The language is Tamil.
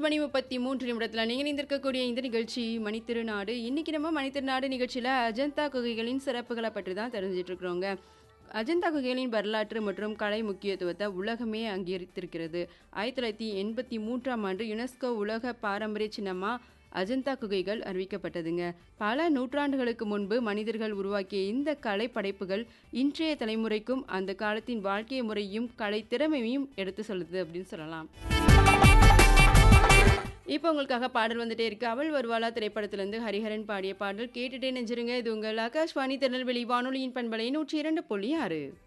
மணி முப்பத்தி மூன்று நிமிடத்தில் நீங்கள் இணைந்திருக்கக்கூடிய இந்த நிகழ்ச்சி மணித்திருநாடு இன்னைக்கு நம்ம மணித்திருநாடு நிகழ்ச்சியில் அஜந்தா குகைகளின் சிறப்புகளை பற்றி தான் தெரிஞ்சிட்டு இருக்கிறோங்க அஜந்தா குகைகளின் வரலாற்று மற்றும் கலை முக்கியத்துவத்தை உலகமே அங்கீகரித்திருக்கிறது ஆயிரத்தி தொள்ளாயிரத்தி எண்பத்தி மூன்றாம் ஆண்டு யுனெஸ்கோ உலக பாரம்பரிய சின்னமாக அஜந்தா குகைகள் அறிவிக்கப்பட்டதுங்க பல நூற்றாண்டுகளுக்கு முன்பு மனிதர்கள் உருவாக்கிய இந்த கலை படைப்புகள் இன்றைய தலைமுறைக்கும் அந்த காலத்தின் வாழ்க்கை முறையும் கலை திறமையும் எடுத்து சொல்லுது அப்படின்னு சொல்லலாம் இப்போ உங்களுக்காக பாடல் வந்துட்டே இருக்கு அவள் வருவாளா திரைப்படத்திலிருந்து ஹரிஹரன் பாடிய பாடல் கேட்டுட்டே நெஞ்சிருங்க இது உங்கள் ஆகாஷ்வாணி திருநெல்வேலி வானொலியின் பண்பலை நூற்றி இரண்டு புள்ளி ஆறு